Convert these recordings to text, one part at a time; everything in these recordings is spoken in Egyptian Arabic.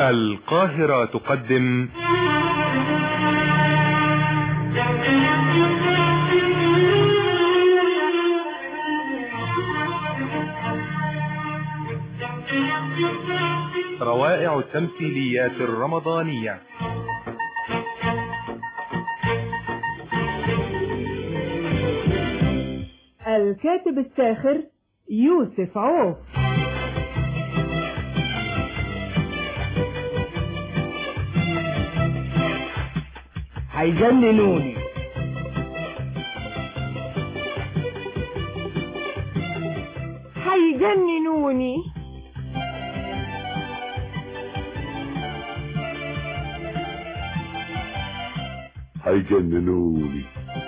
القاهرة تقدم روائع التمثيليات الرمضانية الكاتب الساخر يوسف عوف هيجننوني هيجننوني هيجننوني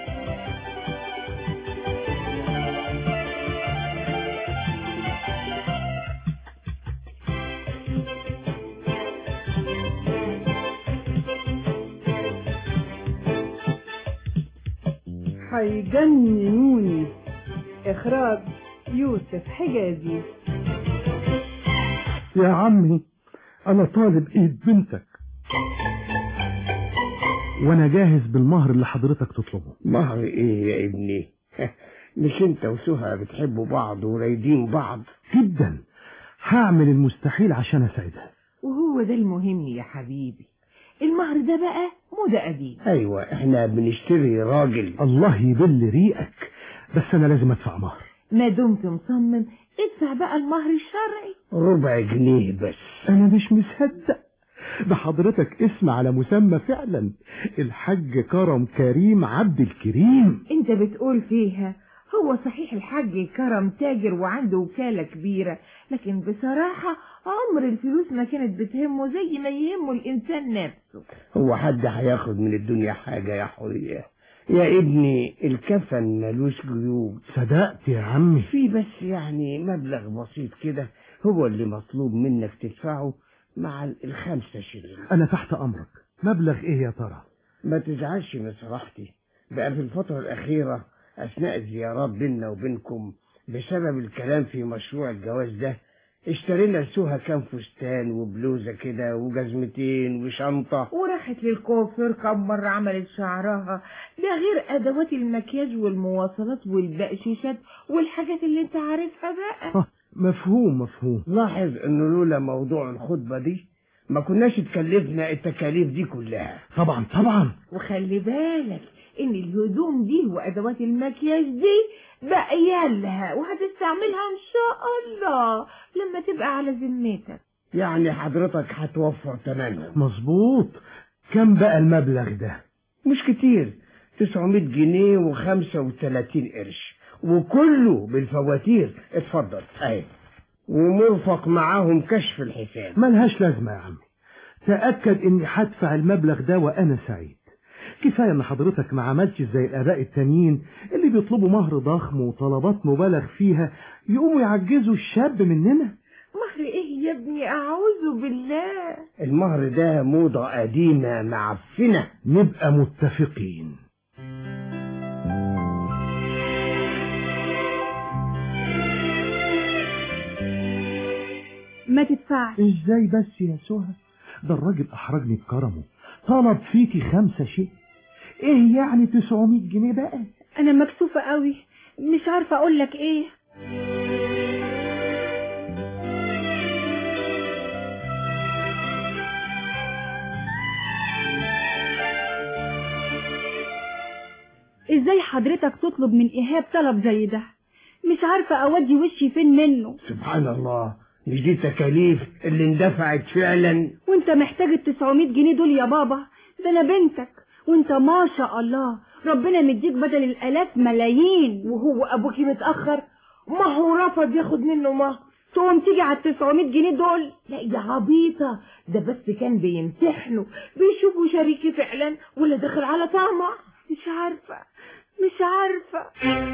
هيجننوني إخراج يوسف حجازي يا عمي انا طالب ايد بنتك وانا جاهز بالمهر اللي حضرتك تطلبه مهر ايه يا ابني مش انت وسهى بتحبوا بعض ورايدين بعض جدا هعمل المستحيل عشان اسعدها وهو ده المهم يا حبيبي المهر ده بقى موضة قديم ايوه احنا بنشتري راجل الله يبل ريقك بس انا لازم ادفع مهر ما دمت مصمم ادفع بقى المهر الشرعي ربع جنيه بس انا مش مصدق ده حضرتك اسم على مسمى فعلا الحاج كرم كريم عبد الكريم انت بتقول فيها هو صحيح الحاج كرم تاجر وعنده وكالة كبيرة لكن بصراحة عمر الفلوس ما كانت بتهمه زي ما يهمه الإنسان نفسه هو حد هياخد من الدنيا حاجة يا حرية يا ابني الكفن ملوش جيوب صدقت يا عمي في بس يعني مبلغ بسيط كده هو اللي مطلوب منك تدفعه مع الخمسة شيلين انا تحت امرك مبلغ ايه يا ترى ما تزعلش من صراحتي بقى في الفترة الأخيرة أثناء الزيارات بيننا وبينكم بسبب الكلام في مشروع الجواز ده اشترينا لسوها كام فستان وبلوزة كده وجزمتين وشنطة وراحت للكوافير كم مرة عملت شعرها ده غير أدوات المكياج والمواصلات والبقشيشات والحاجات اللي انت عارفها بقى آه، مفهوم مفهوم لاحظ انه لولا موضوع الخطبة دي ما كناش اتكلفنا التكاليف دي كلها طبعا طبعا وخلي بالك ان الهدوم دي وادوات المكياج دي باقيه لها وهتستعملها ان شاء الله لما تبقى على ذمتك يعني حضرتك هتوفر تمنهم مظبوط كم بقى المبلغ ده مش كتير 900 جنيه و35 قرش وكله بالفواتير اتفضل اهي ومرفق معاهم كشف الحساب ملهاش لازمة يا عمي تأكد اني هدفع المبلغ ده وانا سعيد كفاية ان حضرتك ما عملتش زي الاباء التانيين اللي بيطلبوا مهر ضخم وطلبات مبالغ فيها يقوموا يعجزوا الشاب مننا مهر ايه يا ابني اعوذ بالله المهر ده موضة قديمة معفنة نبقى متفقين ما تدفعش ازاي بس يا سهى ده الراجل احرجني بكرمه طلب فيكي خمسة شيء ايه يعني 900 جنيه بقى انا مكسوفة قوي مش عارفة اقول لك ايه ازاي حضرتك تطلب من ايهاب طلب زي ده مش عارفة اودي وشي فين منه سبحان الله مش دي تكاليف اللي اندفعت فعلا وانت محتاج ال 900 جنيه دول يا بابا ده انا بنتك وانت ما شاء الله ربنا مديك بدل الالاف ملايين وهو ابوكي متاخر ما هو رفض ياخد منه مهر تقوم تيجي على ال 900 جنيه دول لا يا عبيطة ده بس كان بيمتحنه بيشوفوا شريكي فعلا ولا داخل على طمع مش عارفة مش عارفة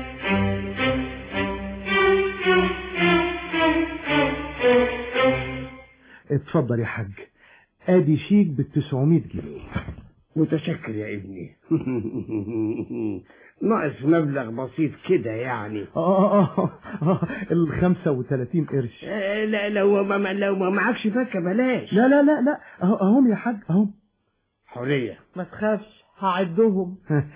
اتفضل يا حاج ادي شيك بال 900 جنيه متشكر يا ابني ناقص مبلغ بسيط كده يعني اه اه اه ال 35 قرش آه، لا لو ما ما- لو ما معكش فكه بلاش لا لا لا لا اهو اهم يا حاج اهم حريه ما تخافش هعدهم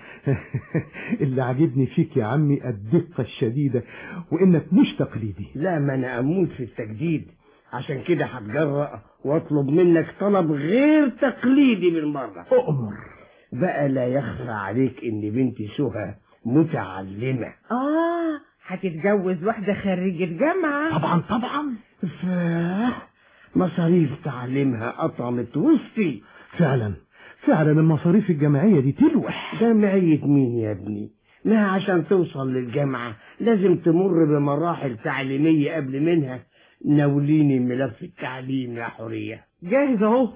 اللي عاجبني فيك يا عمي الدقة الشديدة وانك مش تقليدي لا ما انا اموت في التجديد عشان كده هتجرأ واطلب منك طلب غير تقليدي بالمره اؤمر بقى لا يخفى عليك ان بنتي سهى متعلمه اه هتتجوز واحدة خريجة جامعة طبعا طبعا فاه مصاريف تعليمها قطمت وسطي فعلا فعلا المصاريف الجامعية دي تلوح جامعية مين يا ابني ما عشان توصل للجامعة لازم تمر بمراحل تعليمية قبل منها ناوليني ملف التعليم يا حرية جاهز اهو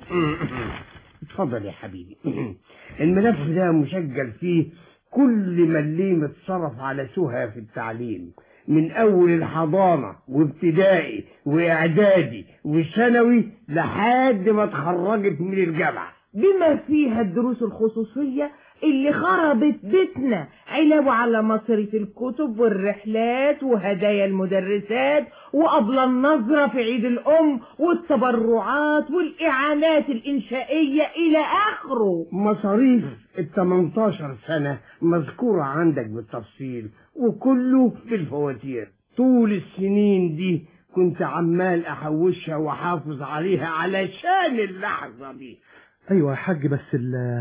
اتفضل يا حبيبي الملف ده مسجل فيه كل مليم اتصرف على سهى في التعليم من اول الحضانة وابتدائي واعدادي وثانوي لحد ما اتخرجت من الجامعة بما فيها الدروس الخصوصية اللي خربت بيتنا علاوة على مصاريف الكتب والرحلات وهدايا المدرسات وقبل النظرة في عيد الأم والتبرعات والإعانات الإنشائية إلى آخره مصاريف ال 18 سنة مذكورة عندك بالتفصيل وكله بالفواتير طول السنين دي كنت عمال احوشها واحافظ عليها علشان اللحظة دي ايوه يا حاج بس ال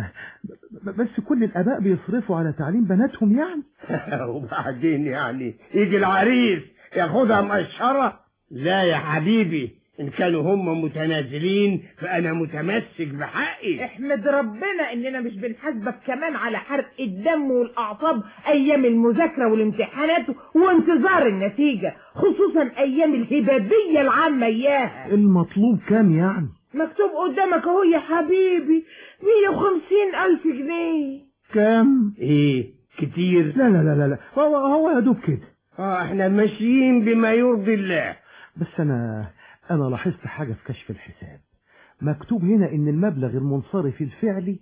بس كل الاباء بيصرفوا على تعليم بناتهم يعني وبعدين يعني يجي العريس ياخدها مقشرة لا يا حبيبي ان كانوا هم متنازلين فانا متمسك بحقي احمد ربنا اننا مش بنحاسبك كمان على حرق الدم والاعصاب ايام المذاكرة والامتحانات وانتظار النتيجة خصوصا ايام الهبابية العامة اياها المطلوب كام يعني مكتوب قدامك اهو يا حبيبي 150 الف جنيه كام ايه كتير لا لا لا لا, لا. هو, هو يا دوب كده اه احنا ماشيين بما يرضي الله بس انا انا لاحظت حاجة في كشف الحساب مكتوب هنا ان المبلغ المنصرف الفعلي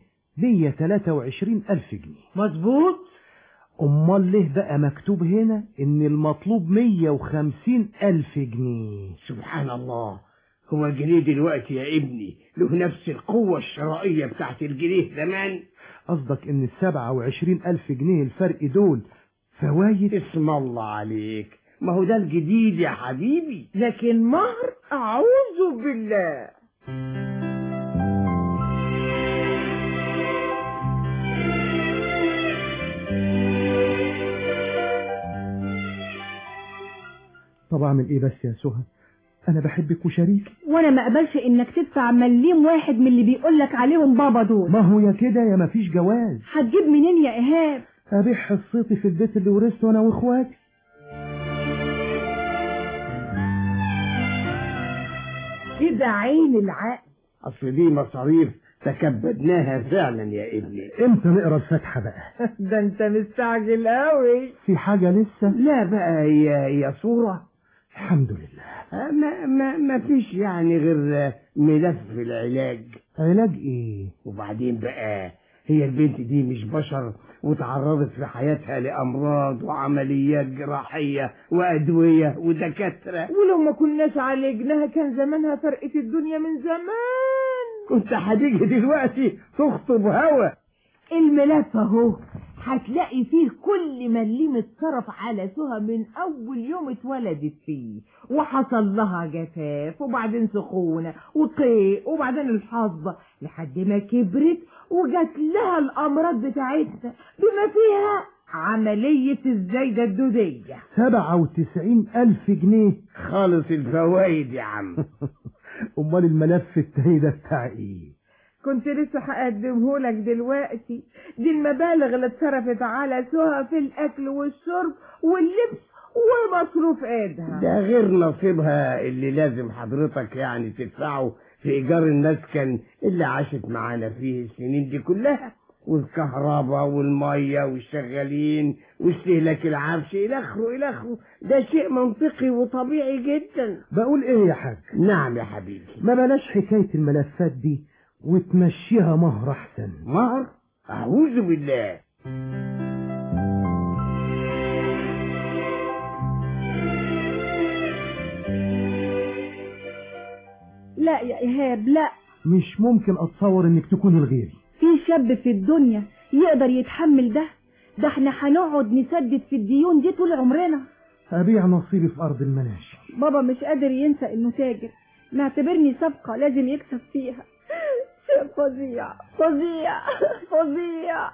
123 الف جنيه مظبوط امال ليه بقى مكتوب هنا ان المطلوب 150 الف جنيه سبحان الله هو الجنيه دلوقتي يا ابني له نفس القوة الشرائية بتاعت الجنيه زمان قصدك ان السبعة وعشرين الف جنيه الفرق دول فوايد اسم الله عليك ما هو ده الجديد يا حبيبي لكن مهر اعوذ بالله طب اعمل ايه بس يا سهى انا بحبك وشريكي وانا ما اقبلش انك تدفع مليم واحد من اللي بيقولك عليهم بابا دول ما هو يا كده يا مفيش جواز هتجيب منين يا ايهاب ابيع حصتي في البيت اللي ورثته انا واخواتي كده عين العقل اصل دي مصاريف تكبدناها فعلا يا ابني امتى نقرا الفاتحة بقى ده انت مستعجل قوي في حاجة لسه لا بقى هي هي صورة الحمد لله آه، ما ما ما فيش يعني غير ملف العلاج علاج ايه وبعدين بقى هي البنت دي مش بشر وتعرضت في حياتها لأمراض وعمليات جراحية وأدوية ودكاترة ولو ما كناش عالجناها كان زمانها فرقت الدنيا من زمان كنت هتيجي دلوقتي تخطب هوا الملف اهو هتلاقي فيه كل مليم اتصرف على سهى من اول يوم اتولدت فيه وحصل لها جفاف وبعدين سخونة وقيء وبعدين الحظة لحد ما كبرت وجات لها الامراض بتاعتها بما فيها عملية الزايدة الدودية سبعة وتسعين الف جنيه خالص الفوايد يا عم امال الملف التاني ده بتاع ايه كنت لسه هقدمه لك دلوقتي دي المبالغ اللي اتصرفت على سهى في الاكل والشرب واللبس ومصروف ايدها ده غير نصيبها اللي لازم حضرتك يعني تدفعه في إيجار المسكن اللي عاشت معانا فيه السنين دي كلها والكهرباء والمية والشغالين واستهلاك العفش إلى آخره إلى آخره ده شيء منطقي وطبيعي جدا بقول ايه يا حاج نعم يا حبيبي ما بلاش حكاية الملفات دي وتمشيها مهر احسن مهر أعوذ بالله لا يا إيهاب لا مش ممكن اتصور انك تكوني الغيري في شاب في الدنيا يقدر يتحمل ده ده احنا هنقعد نسدد في الديون دي طول عمرنا ابيع نصيبي في ارض المناشي بابا مش قادر ينسى انه تاجر معتبرني صفقة لازم يكسب فيها شيء فظيع فظيع فظيع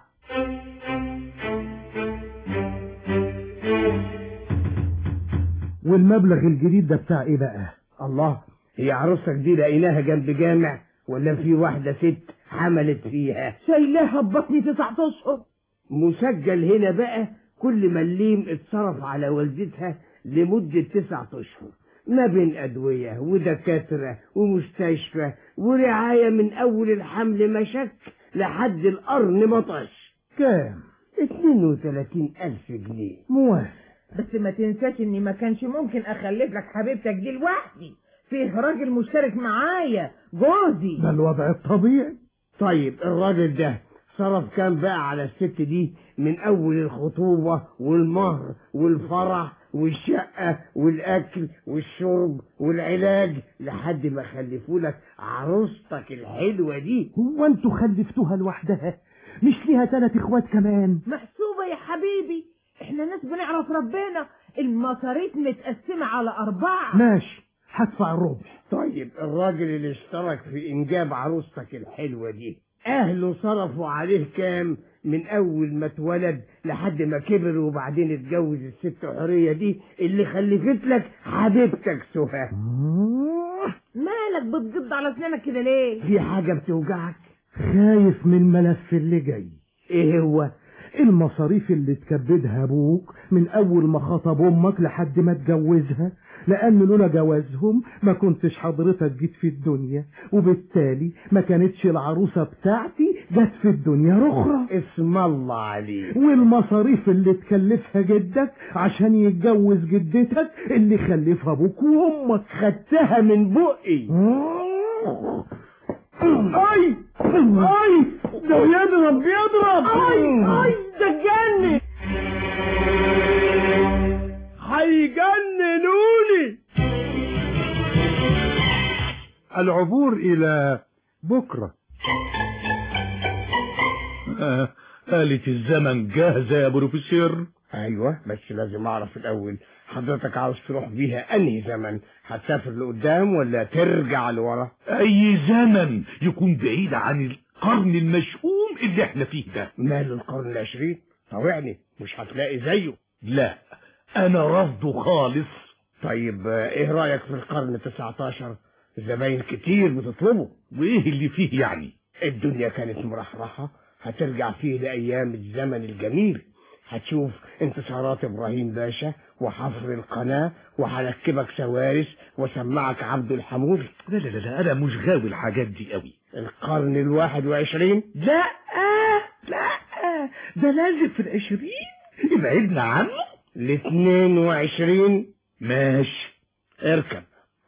والمبلغ الجديد ده بتاع ايه بقى الله هي عروستك دي لقيناها جنب جامع ولا في واحدة ست حملت فيها شايلاها ببطني تسعة اشهر مسجل هنا بقى كل مليم اتصرف على والدتها لمدة تسعة أشهر ما بين أدوية ودكاترة ومستشفى ورعاية من أول الحمل مشك لحد القرن مطش كام 32 ألف جنيه موافق بس ما تنساش اني ما كانش ممكن اخلف لك حبيبتك دي لوحدي فيه راجل مشترك معايا جوزي ده الوضع الطبيعي طيب الراجل ده صرف كام بقى على الست دي من أول الخطوبة والمهر والفرح والشقة والأكل والشرب والعلاج لحد ما خلفوا لك عروستك الحلوة دي هو انتوا خلفتوها لوحدها مش ليها ثلاث اخوات كمان محسوبة يا حبيبي احنا ناس بنعرف ربنا المصاريف متقسمة على أربعة ماشي هدفع الربع طيب الراجل اللي اشترك في إنجاب عروستك الحلوة دي أهله صرفوا عليه كام من أول ما اتولد لحد ما كبر وبعدين اتجوز الست حورية دي اللي خلفت لك حبيبتك سهى مالك بتجد على اسنانك كده ليه في حاجة بتوجعك خايف من الملف اللي جاي ايه هو المصاريف اللي تكبدها ابوك من اول ما خطب امك لحد ما اتجوزها لان لولا جوازهم ما كنتش حضرتك جيت في الدنيا وبالتالي ما كانتش العروسة بتاعتي جت في الدنيا رخرة اسم الله عليك والمصاريف اللي تكلفها جدك عشان يتجوز جدتك اللي خلفها ابوك وامك خدتها من بقي اي اي ده بيضرب بيضرب اي اي ده اتجنن هيجننوني العبور إلى بكرة آه، آلة الزمن جاهزة يا بروفيسور ايوه بس لازم اعرف الاول حضرتك عاوز تروح بيها انهي زمن هتسافر لقدام ولا ترجع لورا أي زمن يكون بعيد عن القرن المشؤوم اللي احنا فيه ده مال القرن العشرين طوعني مش هتلاقي زيه لا أنا رفضه خالص طيب آه، ايه رايك في القرن 19 زباين كتير بتطلبه وإيه اللي فيه يعني الدنيا كانت مرحرحة هترجع فيه لأيام الزمن الجميل هتشوف انتصارات إبراهيم باشا وحفر القناة وهركبك سوارس وسمعك عبد الحمود لا لا لا لا أنا مش غاوي الحاجات دي قوي القرن الواحد وعشرين لا لا ده لازم في العشرين ابعدنا عنه الاثنين وعشرين ماشي اركب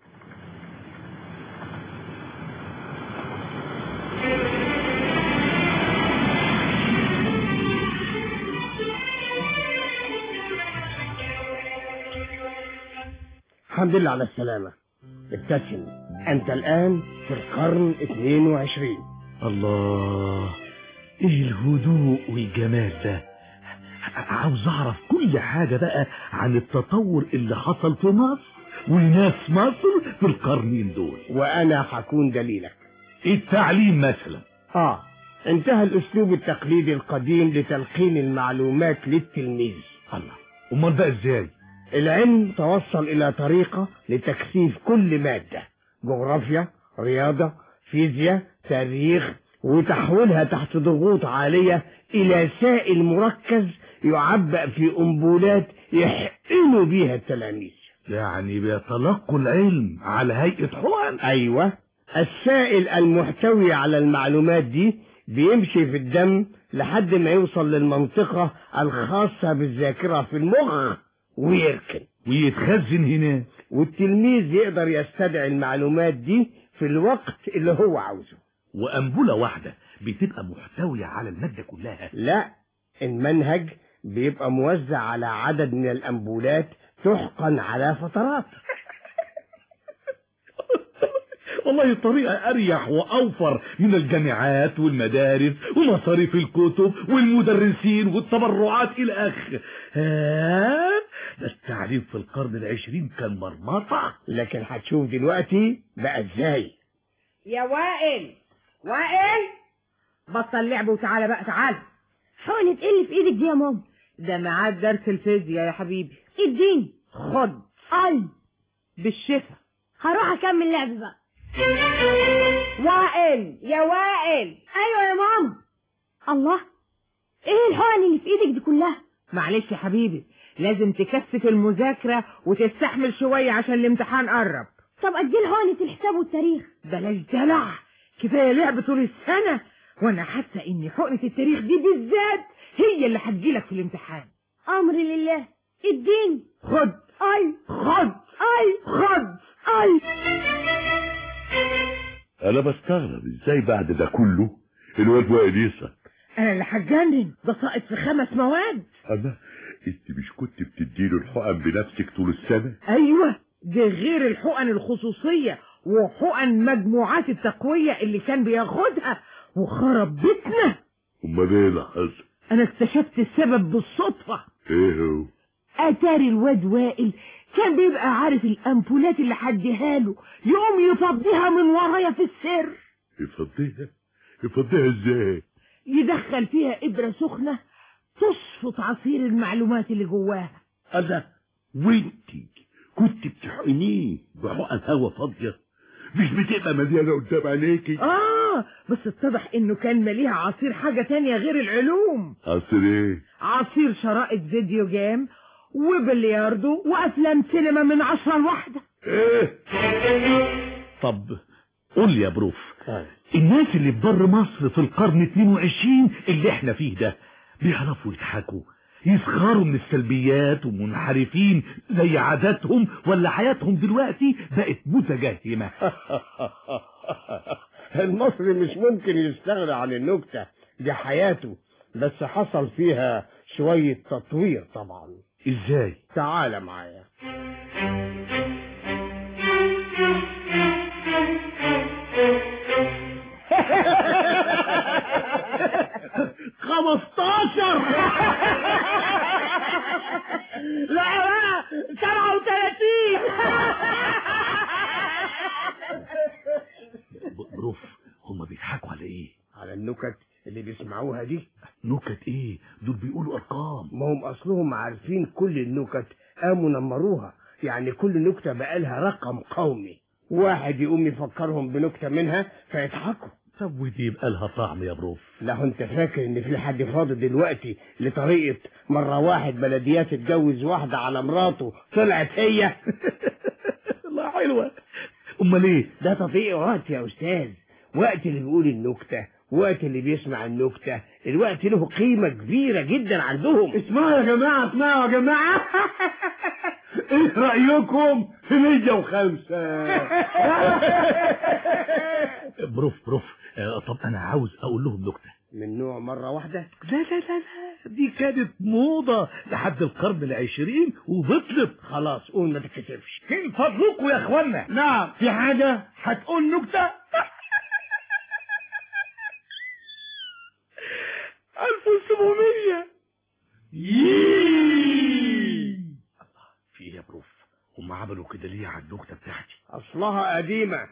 الحمد لله على السلامة ابتسم أنت الآن في القرن 22 الله ايه الهدوء والجمال ده ع- عاوز اعرف كل حاجة بقى عن التطور اللي حصل في مصر وناس مصر في القرنين دول وأنا هكون دليلك التعليم مثلا آه انتهى الأسلوب التقليدي القديم لتلقين المعلومات للتلميذ الله امال بقى ازاي العلم توصل إلى طريقة لتكثيف كل مادة جغرافيا رياضة فيزياء تاريخ وتحويلها تحت ضغوط عالية إلى سائل مركز يعبأ في أنبولات يحقنوا بيها التلاميذ يعني بيتلقوا العلم على هيئة حقن أيوة السائل المحتوي على المعلومات دي بيمشي في الدم لحد ما يوصل للمنطقة الخاصة بالذاكرة في المخ ويركن ويتخزن هناك والتلميذ يقدر يستدعي المعلومات دي في الوقت اللي هو عاوزه وأنبولة واحدة بتبقى محتوية على المادة كلها لا المنهج بيبقى موزع على عدد من الأنبولات تحقن على فترات والله طريقة أريح وأوفر من الجامعات والمدارس ومصاريف الكتب والمدرسين والتبرعات إلى آخره ها ده التعليم في القرن العشرين كان مرمطة لكن هتشوف دلوقتي بقى ازاي يا وائل وائل بطل لعب وتعالى بقى تعالى حقنة ايه اللي في ايدك دي يا ماما ده ميعاد درس الفيزياء يا حبيبي اديني خد اي بالشفا هروح اكمل لعب بقى وائل يا وائل ايوه يا ماما الله ايه الحقن اللي في ايدك دي كلها معلش يا حبيبي لازم تكثف المذاكرة وتستحمل شوية عشان الامتحان قرب طب ادي حقنة الحساب والتاريخ بلاش دلع كفاية لعب طول السنة وانا حاسة ان حقنة التاريخ دي بالذات هي اللي هتجيلك في الامتحان امر لله اديني خد اي خد اي خد اي انا بستغرب ازاي بعد ده كله الواد وائل يسقط انا اللي هتجنن ده ساقط في خمس مواد انا انت مش كنت بتديله الحقن بنفسك طول السنه ايوه دي غير الحقن الخصوصية وحقن مجموعات التقوية اللي كان بياخدها وخرب بيتنا امال ايه اللي حصل انا اكتشفت السبب بالصدفة ايه هو اتاري الواد وائل كان بيبقى عارف الامبولات اللي حديها له يقوم يفضيها من ورايا في السر يفضيها يفضيها ازاي يدخل فيها ابرة سخنة تصفط عصير المعلومات اللي جواها انا وانتي كنت بتحقنيه بحقن هوا فاضيه مش بتبقى مليانه قدام عينيكي اه بس اتضح انه كان مليها عصير حاجة تانية غير العلوم عصير ايه عصير شرائط فيديو جيم وبلياردو وافلام سينما من عشرة لواحدة ايه طب قول لي يا بروف الناس اللي في بر مصر في القرن 22 اللي احنا فيه ده بيعرفوا يضحكوا يسخروا من السلبيات ومنحرفين زي عاداتهم ولا حياتهم دلوقتي بقت متجهمة المصري مش ممكن يستغنى عن النكتة دي حياته بس حصل فيها شوية تطوير طبعا ازاي تعال معايا خمستاشر لا لا سبعة وثلاثين بروف هما بيضحكوا على ايه على النكت اللي بيسمعوها دي نكت ايه دول بيقولوا ارقام ما هم اصلهم عارفين كل النكت قاموا نمروها يعني كل نكتة بقالها رقم قومي واحد يقوم يفكرهم بنكتة منها فيضحكوا طب ودي يبقى لها طعم يا بروف لا انت فاكر ان في حد فاضي دلوقتي لطريقة مرة واحد بلديات اتجوز واحدة على مراته طلعت هي الله حلوة امال ايه ده تطبيق وقت يا استاذ وقت اللي بيقول النكتة وقت اللي بيسمع النكتة الوقت له قيمة كبيرة جدا عندهم اسمعوا يا جماعة اسمعوا يا جماعة ايه رأيكم في 105 بروف بروف آه، طب انا عاوز اقول لهم نكتة من نوع مرة واحدة لا لا لا لا دي كانت موضة لحد القرن العشرين وبطلت خلاص قول ما تتكسفش من فضلكم يا اخوانا نعم في حاجة هتقول نكتة ألف وسبعمية في ايه يا بروف هم عملوا كده ليه على النكتة بتاعتي اصلها قديمة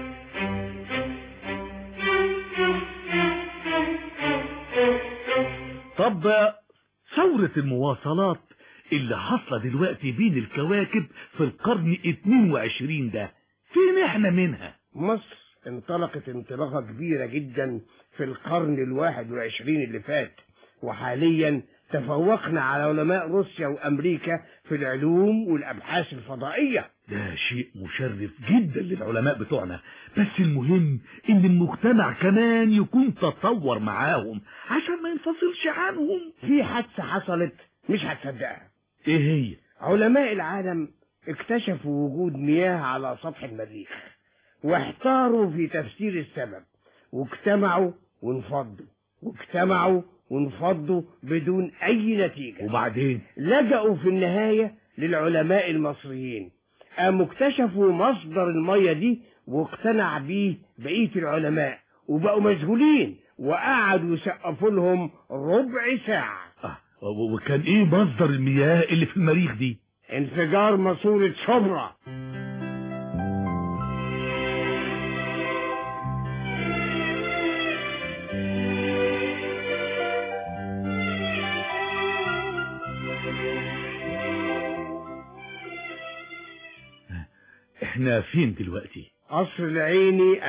طب ثورة المواصلات اللي حاصلة دلوقتي بين الكواكب في القرن 22 ده فين احنا منها مصر انطلقت انطلاقة كبيرة جدا في القرن الواحد والعشرين اللي فات وحاليا تفوقنا على علماء روسيا وامريكا في العلوم والابحاث الفضائية ده شيء مشرف جدا للعلماء بتوعنا بس المهم ان المجتمع كمان يكون تطور معاهم عشان ما ينفصلش عنهم في حادثة حصلت مش هتصدقها ايه هي علماء العالم اكتشفوا وجود مياه على سطح المريخ واحتاروا في تفسير السبب واجتمعوا وانفضوا واجتمعوا وانفضوا بدون اي نتيجة وبعدين لجأوا في النهاية للعلماء المصريين قاموا اكتشفوا مصدر المية دي واقتنع بيه بقية العلماء وبقوا مشغولين وقعدوا يسقفوا لهم ربع ساعة آه، و- وكان ايه مصدر المياه اللي في المريخ دي انفجار ماسورة شبرا احنا فين دلوقتي قصر العيني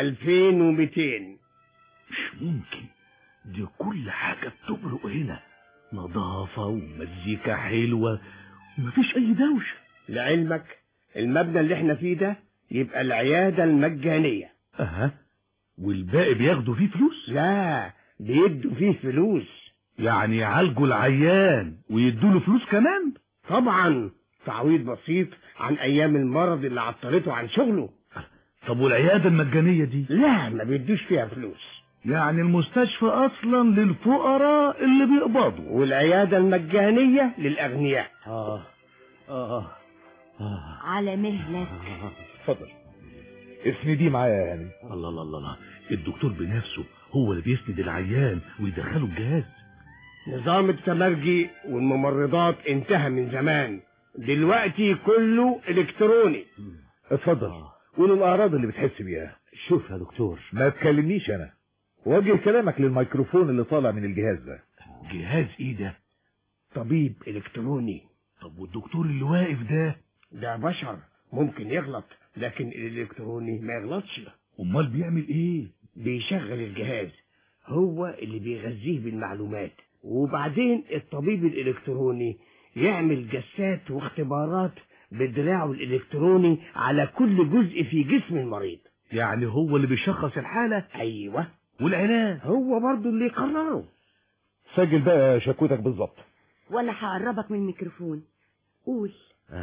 2200 مش ممكن دي كل حاجة بتبرق هنا نظافة ومزيكا حلوة ومفيش أي دوشة لعلمك المبنى اللي احنا فيه ده يبقى العيادة المجانية أها والباقي بياخدوا فيه فلوس لا بيدوا فيه فلوس يعني يعالجوا العيان ويدوله فلوس كمان طبعا تعويض بسيط عن ايام المرض اللي عطلته عن شغله طب والعيادة المجانية دي لا ما بيدوش فيها فلوس يعني المستشفى أصلا للفقراء اللي بيقبضوا والعيادة المجانية للأغنياء آه آه آه على مهلك اتفضل اسندي معايا يا هاني الله الله الله الله الدكتور بنفسه هو اللي بيسند العيان ويدخله الجهاز نظام التمرجي والممرضات انتهى من زمان دلوقتي كله الكتروني اتفضل قول الاعراض اللي بتحس بيها شوف يا دكتور ما تكلمنيش انا وجه كلامك للميكروفون اللي طالع من الجهاز ده جهاز ايه ده طبيب الكتروني طب والدكتور اللي واقف ده ده بشر ممكن يغلط لكن الالكتروني ما يغلطش امال بيعمل ايه بيشغل الجهاز هو اللي بيغذيه بالمعلومات وبعدين الطبيب الالكتروني يعمل جسات واختبارات بدراعه الالكتروني على كل جزء في جسم المريض يعني هو اللي بيشخص الحالة ايوه والعلاج هو برضو اللي يقرره سجل بقى شكوتك بالظبط وانا هقربك من الميكروفون قول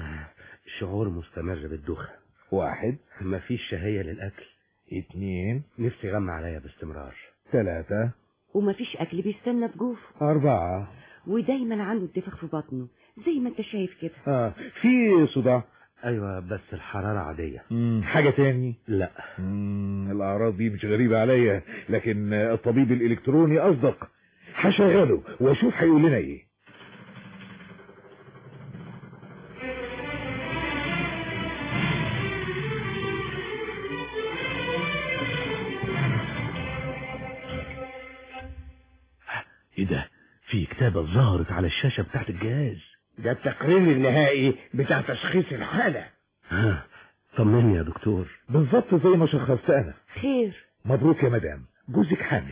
شعور مستمر بالدوخة واحد مفيش شهية للأكل اتنين نفسي يغمى عليا باستمرار تلاتة ومفيش اكل بيستنى في جوفه أربعة ودايما عنده انتفاخ في بطنه زي ما انت شايف كده آه. في صداع أيوة بس الحرارة عادية مم. حاجة تاني لا مم. الأعراض دي مش غريبة عليا لكن الطبيب الإلكتروني أصدق هشغله وأشوف هيقول لنا إيه ايه ده في كتابة ظهرت على الشاشة بتاعت الجهاز ده التقرير النهائي بتاع تشخيص الحالة ها طمني يا دكتور بالظبط زي ما شخصت أنا خير مبروك يا مدام جوزك حامل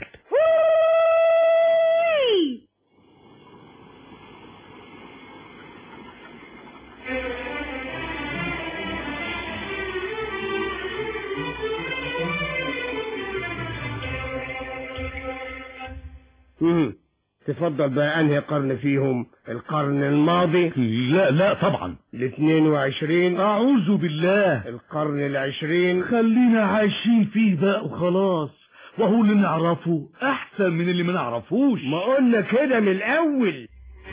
مم. تفضل بقى انهي قرن فيهم القرن الماضي لا لا طبعا ال 22 اعوذ بالله القرن العشرين خلينا عايشين فيه بقى وخلاص وهو اللي نعرفه احسن من اللي ما نعرفوش ما قلنا كده من الاول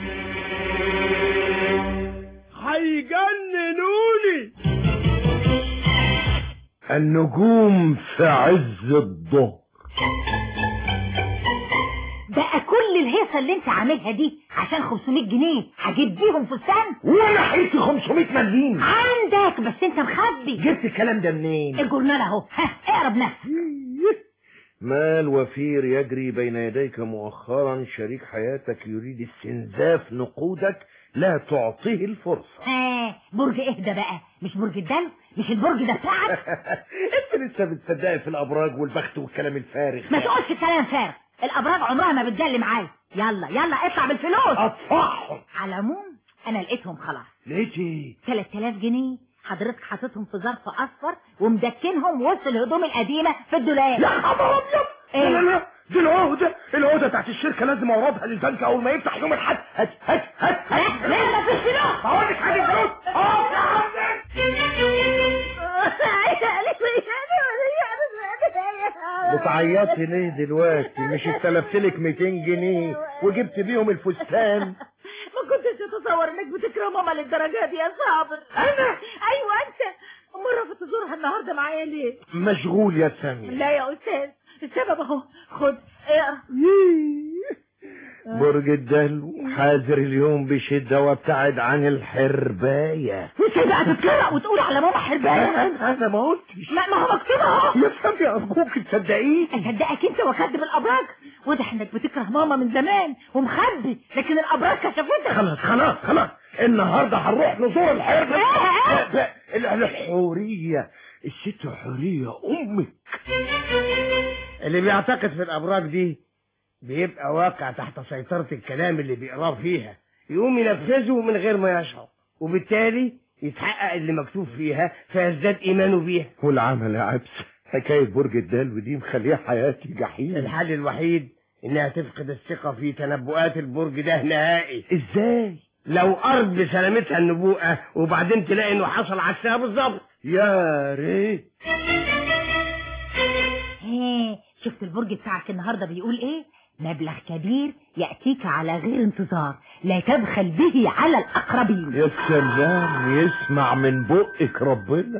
هيجننوني النجوم في عز الظهر بقى كل الهيصه اللي انت عاملها دي عشان 500 جنيه هجيب بيهم فستان وانا حيث 500 مليم عندك بس انت مخبي جبت الكلام ده منين الجورنال اهو ها اقرب نفسك مال وفير يجري بين يديك مؤخرا شريك حياتك يريد استنزاف نقودك لا تعطيه الفرصة ها برج اهدى بقى مش برج الدلو مش البرج ده بتاعك انت لسه بتصدقي في الابراج والبخت والكلام الفارغ ما تقولش كلام فارغ الابراج عمرها ما بتجلي معايا يلا يلا اطلع بالفلوس اطفحهم على العموم انا لقيتهم خلاص ليتي 3000 جنيه حضرتك حاططهم في ظرف اصفر ومدكنهم وسط الهدوم القديمه في الدولاب يا خبر ابيض إيه؟ لا لا لا دي العهدة العهدة بتاعت الشركة لازم اوردها للبنك اول ما يفتح يوم الاحد هات هات هات لا لا مفيش فلوس هقول لك حاجة فلوس اه يا عمي. بتعيطي ليه دلوقتي مش استلفت لك 200 جنيه وجبت بيهم الفستان ما كنتش اتصور انك بتكره ماما للدرجه دي يا صابر انا ايوه انت امال رافض تزورها النهارده معايا ليه مشغول يا سامية لا يا استاذ السبب اهو خد اقرا برج الدلو حاذر اليوم بشدة وابتعد عن الحرباية ازاي بقى تتكرق وتقول على ماما حربايه انا أنا ما قلتش ما ما هو مكتوب اهو يا سامية ارجوك تصدقيني اصدقك انت وكذب الابراج واضح انك بتكره ماما من زمان ومخبي لكن الابراج كشفتك خلاص خلاص خلاص النهارده هنروح نزور الحربة إيه؟ لا، لا، الحورية الست حورية امك اللي بيعتقد في الابراج دي بيبقى واقع تحت سيطرة الكلام اللي بيقراه فيها يقوم ينفذه من غير ما يشعر وبالتالي يتحقق اللي مكتوب فيها فيزداد ايمانه بيها والعمل يا عبس حكاية برج الدلو دي مخليها حياتي جحيم الحل الوحيد انها تفقد الثقة في تنبؤات البرج ده نهائي ازاي لو ارض بسلامتها النبوءة وبعدين تلاقي انه حصل عكسها بالظبط يا ريت ايه شفت البرج بتاعك النهارده بيقول ايه مبلغ كبير يأتيك على غير انتظار لا تبخل به على الأقربين يا سلام يسمع من بقك ربنا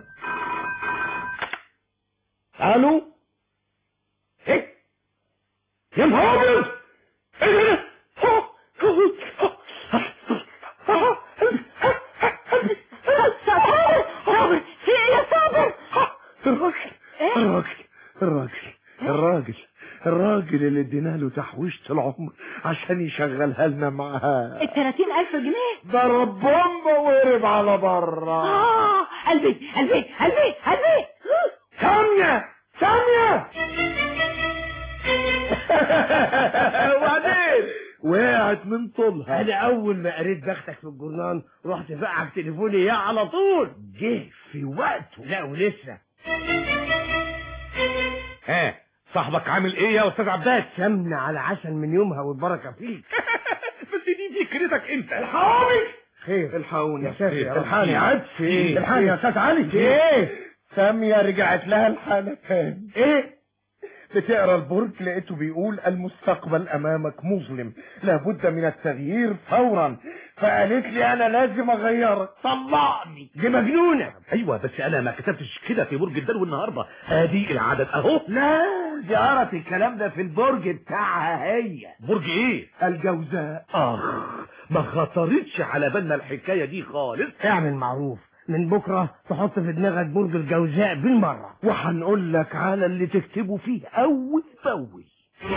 الو ايه يا نهار ابيض ايه ده؟ صابر في ايه يا صابر الراجل الراجل الراجل الراجل الراجل اللي ادينا له تحويشة العمر عشان يشغلها لنا معاه ال 30000 جنيه ضرب بومبا وهرب على بره اه قلبي قلبي قلبي قلبي سامية سامية وبعدين وقعت من طولها انا اول ما قريت بختك في الجورنال رحت فقعك تليفوني اياه على طول جه في وقته لا ولسه ها صاحبك عامل ايه يا استاذ عباس سمنة على عسل من يومها والبركة فيك بس دي فكرتك انت الحقوني خير الحقوني يا ساتر يا رب. الحقني يا عبس إيه؟ الحقني يا استاذ علي ايه سامية رجعت لها الحالة تاني ايه بتقرا البرج لقيته بيقول المستقبل امامك مظلم لابد من التغيير فورا فقالت لي انا لازم اغيرك طلقني دي مجنونة ايوه بس انا ما كتبتش كده في برج الدلو النهارده ادي العدد اهو لا دي قرت الكلام ده في البرج بتاعها هي برج ايه الجوزاء اخ ما خطرتش على بالنا الحكايه دي خالص اعمل معروف من بكرة تحط في دماغك برج الجوزاء بالمرة وهنقول لك على اللي تكتبه فيه اول باول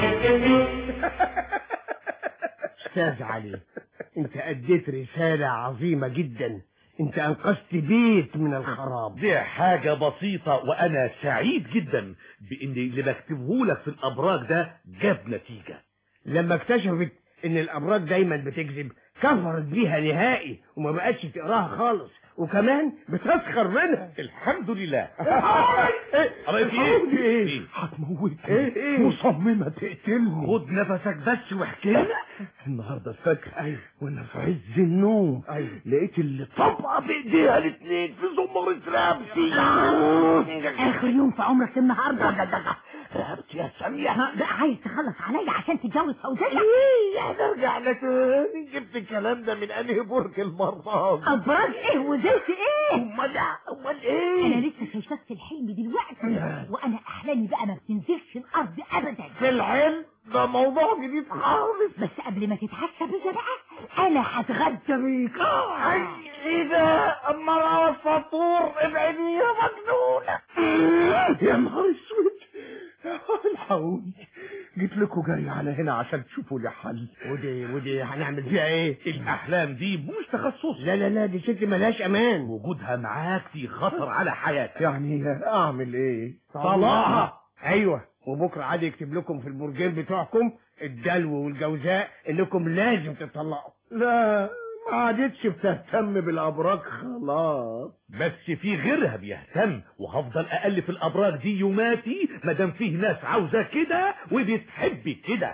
استاذ علي انت اديت رسالة عظيمة جدا انت انقذت بيت من الخراب دي حاجة بسيطة وأنا سعيد جدا بإن اللي بكتبه لك في الأبراج ده جاب نتيجة لما اكتشفت ان الابراج دايما بتكذب كفرت بيها نهائي وما بقتش تقراها خالص وكمان بتسخر منها الحمد لله قريت ايه؟ إيه؟ هتموتني إيه إيه؟ مصممة تقتلني خد نفسك بس واحكي لنا النهارده الفجر ايوه وانا في عز النوم أيوة. لقيت اللي طبقه بايديها الاثنين في زمرة رقبتي آخر يوم في عمرك النهارده رقبتي يا سامية ها، بقى عايز تخلص عليا عشان تتجوز فوزية ايه هنرجع لتاني جبت الكلام ده من انهي برج المرة دي؟ أبراج إيه وزيت إيه امال امال أنا ايه لسه شايفاك في الحلم دلوقتي وأنا أحلامي بقى ما بتنزلش الأرض أبدا في الحلم ده موضوع جديد خالص بس قبل ما تتعشى بيا بقى أنا هتغدى بيك اي ايه ده اما انا فطور ابعدي يا مجنونة يا نهار اسود الحقوني جيت لكم جري على هنا عشان تشوفوا لي حل ودي ودي هنعمل فيها ايه الأحلام دي مش تخصص لا لا لا دي ست ملهاش امان وجودها معاك في خطر على حياتك يعني اعمل ايه طلقها ايوه وبكره عادي يكتب لكم في البرجين بتوعكم الدلو والجوزاء انكم لازم تطلقوا لا ما عادتش بتهتم بالابراج خلاص بس في غيرها بيهتم وهفضل أقل في الأبراج دي يوماتي مادام فيه ناس عاوزة كده وبتحب كده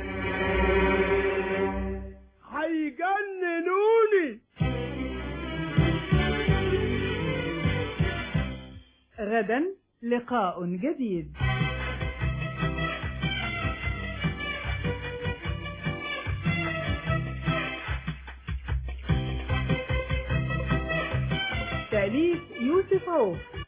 هيجننوني غدا لقاء جديد تأليف يوسف تسعوه